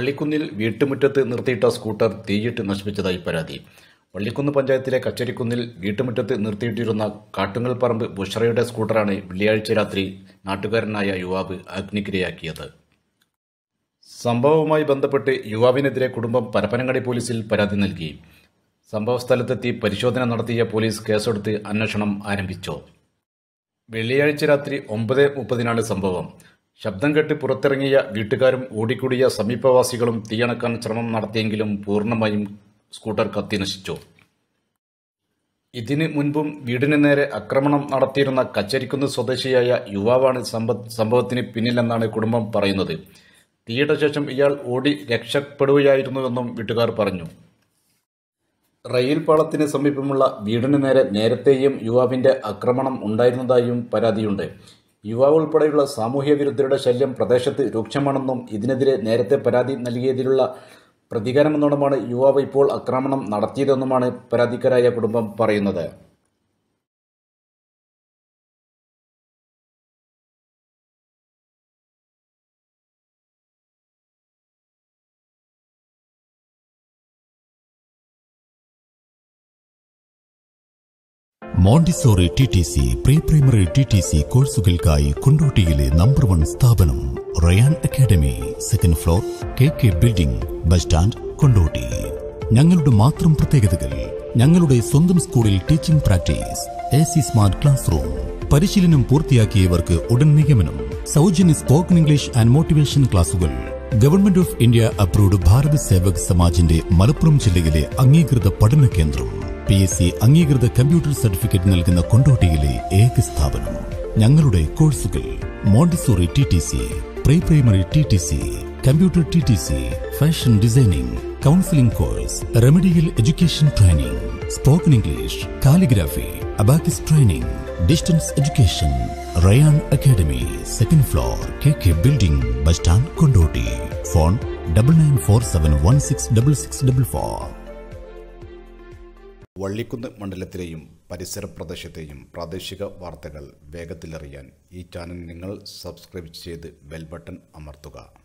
വള്ളിക്കുന്നിൽ വീട്ടുമുറ്റത്ത് നിർത്തിയിട്ട സ്കൂട്ടർ തീയിട്ട് നശിപ്പിച്ചതായി പരാതി വള്ളിക്കുന്ന് പഞ്ചായത്തിലെ കച്ചേരിക്കുന്നിൽ വീട്ടുമുറ്റത്ത് നിർത്തിയിട്ടിരുന്ന കാട്ടുങ്ങൽ പറമ്പ് ബുഷറയുടെ സ്കൂട്ടറാണ് വെള്ളിയാഴ്ച രാത്രി നാട്ടുകാരനായ യുവാവ് അഗ്നിക്കിരയാക്കിയത് സംഭവവുമായി ബന്ധപ്പെട്ട് യുവാവിനെതിരെ കുടുംബം പരപ്പനങ്ങാടി പോലീസിൽ പരാതി നൽകി സംഭവസ്ഥലത്തെത്തി പരിശോധന നടത്തിയ പോലീസ് കേസെടുത്ത് അന്വേഷണം ആരംഭിച്ചു വെള്ളിയാഴ്ച രാത്രി ഒമ്പത് മുപ്പതിനാണ് സംഭവം ശബ്ദം കേട്ട് പുറത്തിറങ്ങിയ വീട്ടുകാരും ഓടിക്കൂടിയ സമീപവാസികളും തീയണക്കാൻ ശ്രമം നടത്തിയെങ്കിലും പൂർണ്ണമായും സ്കൂട്ടർ കത്തി നശിച്ചു ഇതിന് മുൻപും വീടിന് നേരെ ആക്രമണം നടത്തിയിരുന്ന കച്ചേരിക്കുന്ന് സ്വദേശിയായ യുവാവാണ് സംഭ- സംഭവത്തിന് പിന്നിലെന്നാണ് കുടുംബം പറയുന്നത് തീയിട്ട ശേഷം ഇയാൾ ഓടി രക്ഷപ്പെടുകയായിരുന്നുവെന്നും വീട്ടുകാർ പറഞ്ഞു റെയിൽ പാളത്തിന് സമീപമുള്ള വീടിന് നേരെ നേരത്തെയും യുവാവിന്റെ ആക്രമണം ഉണ്ടായിരുന്നതായും പരാതിയുണ്ട് യുവാവ് ഉൾപ്പെടെയുള്ള സാമൂഹ്യ വിരുദ്ധരുടെ ശല്യം പ്രദേശത്ത് രൂക്ഷമാണെന്നും ഇതിനെതിരെ നേരത്തെ പരാതി നൽകിയതിലുള്ള പ്രതികാരമെന്നോണമാണ് യുവാവ് ഇപ്പോൾ ആക്രമണം നടത്തിയതെന്നുമാണ് പരാതിക്കാരായ കുടുംബം പറയുന്നത് Montessori T T C pre primary T T C കോഴ്സുകൾക്കായി കൊണ്ടോട്ടിയിലെ നമ്പർ വൺ സ്ഥാപനം Rayan academy second floor K K building bus stand Kondotty ഞങ്ങളുടെ മാത്രം പ്രത്യേകതകൾ ഞങ്ങളുടെ സ്വന്തം സ്കൂളിൽ teaching practice A C smart class room പരിശീലനം പൂർത്തിയാക്കിയവർക്ക് ഉടൻ നിഗമനം സൗജന്യ സ്പോക്കൺ ഇംഗ്ലീഷ് ആൻഡ് മോട്ടിവേഷൻ ക്ലാസുകൾ government of India approved Bharat Sevak സമാജിന്റെ മലപ്പുറം ജില്ലയിലെ അംഗീകൃത പഠന കേന്ദ്രം പി എസ് സി അംഗീകൃത കമ്പ്യൂട്ടർ സർട്ടിഫിക്കറ്റ് നൽകുന്ന കൊണ്ടോട്ടിയിലെ ഏക സ്ഥാപനം ഞങ്ങളുടെ കോഴ്സുകൾ Montessori T T C pre primary T T C computer T T C fashion designing counselling course remedial education training spoken English calligraphy abacus training distance education Rayan academy second floor K K building bus stand Kondotty phone double nine four seven one six double six double four വള്ളിക്കുന്ന് മണ്ഡലത്തിലെയും പരിസര പ്രദേശത്തെയും പ്രാദേശിക വാർത്തകൾ വേഗത്തിലറിയാൻ ഈ channel നിങ്ങൾ subscribe ചെയ്ത് bell button അമർത്തുക